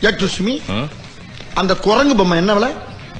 excuse me அந்த குரங்கு பொம்மை என்ன விலை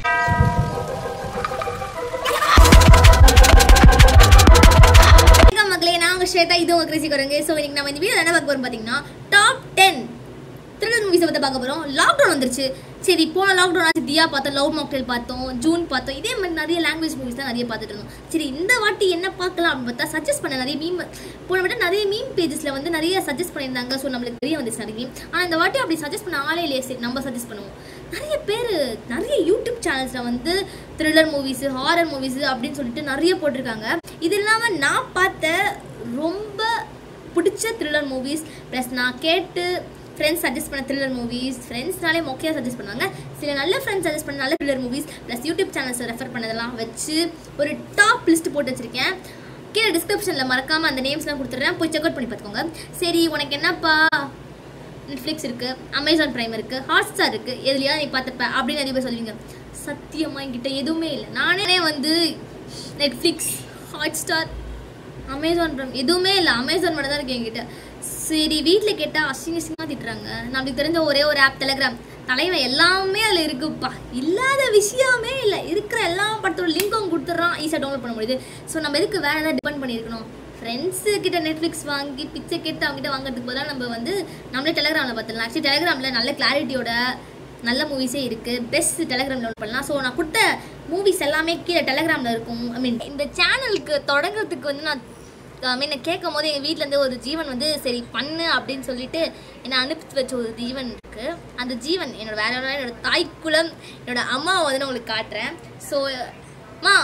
வணக்கம் மக்களே நான் உங்க ஸ்வேதா இது உங்க கிரேசி குரங்கு ஸோ இன்னைக்கு நம்ம இந்த வீடியோ என்ன பார்க்க போறோம் பார்த்தீங்கன்னா டாப் டென் த்ரில்லர் மூவிஸை பற்றி பார்க்க போகிறோம் லாக்டவுன் வந்துருச்சு சரி போன லாக்டவுன் ஆச்சு தியா பார்த்தோம் லவ் மாக்டேல் பார்த்தோம் ஜூன் பார்த்தோம் இதே மாதிரி நிறைய லாங்குவேஜ் மூவிஸ் தான் நிறைய பார்த்துட்டு இருந்தோம் சரி இந்த வாட்டி என்ன பார்க்கலாம் அப்படின்னு பார்த்தா சஜஸ்ட் பண்ண நிறைய மீம் போன வாட்டி நிறைய மீம் பேஜஸில் வந்து நிறைய சஜஸ்ட் பண்ணியிருந்தாங்க ஸோ நம்மளுக்கு தெரிய வந்துச்சு நிறைய ஆனால் இந்த வாட்டி அப்படி சஜஸ்ட் பண்ண ஆளே இல்லையே சரி நம்ம சஜஸ்ட் பண்ணுவோம் நிறைய பேர் நிறைய யூடியூப் சேனல்ஸில் வந்து த்ரில்லர் மூவிஸு ஹாரர் மூவிஸு அப்படின்னு சொல்லிட்டு நிறைய போட்டிருக்காங்க இது இல்லாமல் நான் பார்த்த ரொம்ப பிடிச்ச த்ரில்லர் மூவிஸ் ப்ளஸ் நான் கேட்டு ஃப்ரெண்ட்ஸ் சஜஸ்ட் பண்ண த்ரில்லர் மூவிஸ் ஃப்ரெண்ட்ஸ்னாலே மொக்கையாக சஜஸ்ட் பண்ணாங்க சில நல்ல ஃப்ரெண்ட்ஸ் சஜஸ்ட் பண்ண நல்ல thriller movies plus YouTube channels refer பண்ணதெல்லாம் வச்சு ஒரு டாப் லிஸ்ட் போட்டு வச்சிருக்கேன் கீழே டிஸ்கிரிப்ஷனில் மறக்காமல் அந்த நேம்ஸ்லாம் கொடுத்துட்றேன் போய் செக் அவுட் பண்ணி பார்த்துக்கோங்க சரி உனக்கு என்னப்பா நெட்ஃப்ளிக்ஸ் இருக்குது அமேசான் ப்ரைம் இருக்குது ஹாட் ஸ்டார் இருக்குது எதுலையா நீ பார்த்துப்ப அப்படின்னு நிறைய பேர் சொல்லுவீங்க சத்தியமாக என்கிட்ட எதுவுமே இல்லை நானே வந்து Netflix Hotstar Amazon Prime எதுவுமே இல்லை அமேசான் மட்டும் தான் இருக்கு என்கிட்ட சரி வீட்டில் கேட்டால் அசிங்க அசிங்கமாக திட்டுறாங்க நம்மளுக்கு தெரிஞ்ச ஒரே ஒரு ஆப் டெலகிராம் தலைவன் எல்லாமே அதில் இருக்குப்பா இல்லாத விஷயமே இல்லை இருக்கிற எல்லா படத்தோட லிங்க் அவங்க கொடுத்துட்றான் ஈஸியாக டவுன்லோட் பண்ண முடியுது ஸோ நம்ம எதுக்கு வேறு ஏதாவது டிபெண்ட் பண்ணியிருக்கணும் ஃப்ரெண்ட்ஸு கிட்ட நெட்ஃப்ளிக்ஸ் வாங்கி பிச்சை கேட்டு அவங்ககிட்ட வாங்குறதுக்கு பதிலாக நம்ம வந்து நம்மளே டெலகிராமில் பார்த்துடலாம் ஆக்சுவலி டெலகிராமில் நல்ல கிளாரிட்டியோட நல்ல மூவிஸே இருக்குது பெஸ்ட் டெலகிராம் டவுன்லோட் பண்ணலாம் ஸோ நான் கொடுத்த மூவிஸ் எல்லாமே கீழே டெலகிராமில் இருக்கும் ஐ மீன் இந்த சேனலுக்கு தொடங்குறதுக்கு வந்து நான் ஐ மீன் கேட்கும் போது எங்கள் வீட்டிலேருந்து ஒரு ஜீவன் வந்து சரி பண்ணு அப்படின்னு சொல்லிட்டு என்னை அனுப்பி வச்ச ஒரு ஜீவன் இருக்குது அந்த ஜீவன் என்னோட வேற யாரும் இல்ல, என்னோட தாய்க்குலம் என்னோட அம்மாவை வந்து நான் உங்களுக்கு காட்டுறேன் ஸோ மா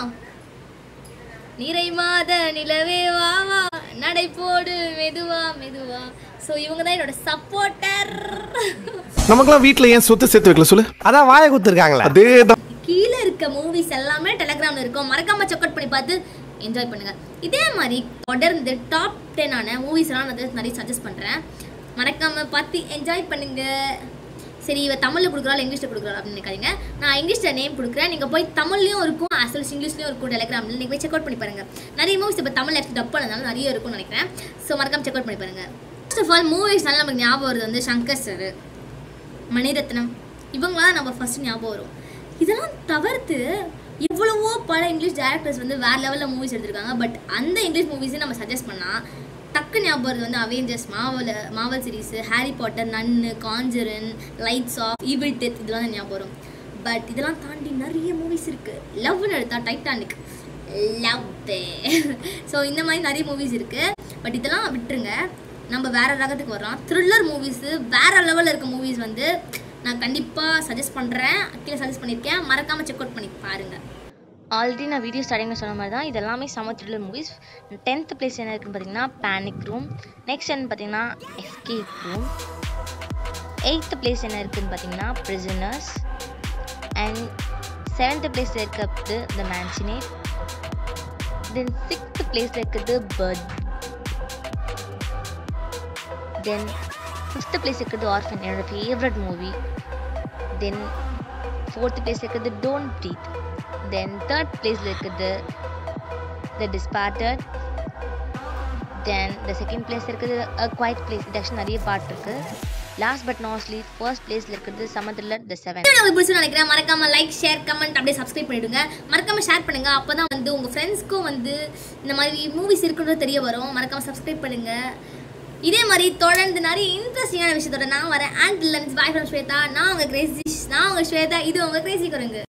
நிறை மாத நிலவே வா வா நடை போடு மெதுவா மெதுவா ஸோ இவங்க தான் என்னோட சப்போர்ட்டர் நமக்கெல்லாம் வீட்ல ஏன் சொத்து சேர்த்து வைக்கல சொல்லு அதான் வாயை குத்துருக்காங்களே அதேதான் கீழே இருக்க மூவிஸ் எல்லாமே டெலகிராமில் இருக்கும் மறக்காம செக் அவுட் பண்ணி பார்த்து என்ஜாய் பண்ணுங்க இதே மாதிரி தொடர்ந்து டாப் டென்னான மூவிஸ் எல்லாம் நான் நிறைய சஜஸ்ட் பண்ணுறேன் மறக்காம பார்த்து என்ஜாய் பண்ணுங்க சரி இவ தமிழில் கொடுக்குறாள் இங்கிலீஷில் கொடுக்குறாள் அப்படின்னு நினைக்காதீங்க நான் இங்கிலீஷில் நேம் கொடுக்குறேன் நீங்கள் போய் தமிழ்லையும் இருக்கும் ஆஸ் வெல் இங்கிலீஷ்லையும் இருக்கும் டெலகிராமில் நீங்கள் போய் செக் அவுட் பண்ணி பாருங்க நிறைய மூவிஸ் இப்போ தமிழ் ஆக்சுவலி டப் பண்ணதுனால நிறைய இருக்கும்னு நினைக்கிறேன் ஸோ மறக்காம செக் அவுட் பண்ணி பாருங்க ஃபர்ஸ்ட் ஆஃப் ஆல் மூவிஸ்னால நமக்கு ஞாபகம் வருது வந்து சங்கர் சார் மணிரத்னம் இவங்களாம் நம்ம ஃபர்ஸ்ட் ஞாபகம் வரும் இதெல்லாம் தவிர்த்து எவ்வளவோ பல இங்கிலீஷ் டேரக்டர்ஸ் வந்து வேற லெவலில் மூவிஸ் எடுத்திருக்காங்க பட் அந்த இங்கிலீஷ் மூவிஸை நம்ம சஜஸ்ட் பண்ணால் டக்கு ஞாபகம் வருது வந்து Avengers Marvel Marvel series Harry Potter Nun Conjuring Lights Off Evil Death இதெல்லாம் தான் ஞாபகம் வரும் பட் இதெல்லாம் தாண்டி நிறைய மூவிஸ் இருக்குது லவ்னு எடுத்தா டைட்டானிக் லவ் ஸோ இந்த மாதிரி நிறைய மூவிஸ் இருக்குது பட் இதெல்லாம் விட்டுருங்க நம்ம வேற ரகத்துக்கு வரலாம் த்ரில்லர் மூவிஸு வேற லெவலில் இருக்க மூவிஸ் வந்து நான் கண்டிப்பாக சஜஸ்ட் பண்ணுறேன் கீழே சஜஸ்ட் பண்ணியிருக்கேன் மறக்காமல் செக் அவுட் பண்ணி பாருங்கள் ஆல்ரெடி நான் வீடியோ ஸ்டார்டிங்கில் சொன்ன மாதிரி தான் இது எல்லாமே சம த்ரில்லர் மூவிஸ் டென்த் பிளேஸ் என்ன இருக்குன்னு பார்த்தீங்கன்னா பேனிக் ரூம் நெக்ஸ்ட் என்ன பார்த்தீங்கன்னா எஸ்கேப் ரூம் எயித்து பிளேஸ் என்ன இருக்குன்னு பார்த்தீங்கன்னா பிரிசனர்ஸ் அண்ட் செவன்த் பிளேஸில் இருக்கிறது த மேன்சினேட் தென் சிக்ஸ்த் பிளேஸில் இருக்கிறது பர்ட் தென் ஃபிஃப்த் பிளேஸ் இருக்கிறது ஆர்ஃபன் என்னோட favourite movie then fourth place இருக்கிறது டோன்ட் ப்ரீத் தென் தேர்ட் பிளேஸில் இருக்கிறது the departed then the second place இருக்குது அ குவைட் பிளேஸ் இது ஆக்சுவலி நிறைய பாட்டு இருக்குது லாஸ்ட் பட் நாட்லி ஃபர்ஸ்ட் பிளேஸில் இருக்கிறது சமதில்லர் த செவன் உங்களுக்கு பிடிச்சுன்னு நினைக்கிறேன் மறக்காம லைக் ஷேர் கமெண்ட் அப்படியே சப்ஸ்கிரைப் பண்ணிடுங்க மறக்காம ஷேர் பண்ணுங்க அப்பதான் வந்து உங்க ஃப்ரெண்ட்ஸ்க்கும் வந்து இந்த மாதிரி மூவிஸ் இருக்குன்றது தெரிய வரும் மறக்காம சப்ஸ்கிரைப் பண்ணுங்க இதே மாதிரி தொடர்ந்து நிறைய இன்ட்ரெஸ்டிங்கான விஷயத்தோட நான் வரேன் and lens bye from Swetha நான் உங்க கிரேசி நான் உங்க ஸ்வேதா இது உங்க கிரேசி குரங்கு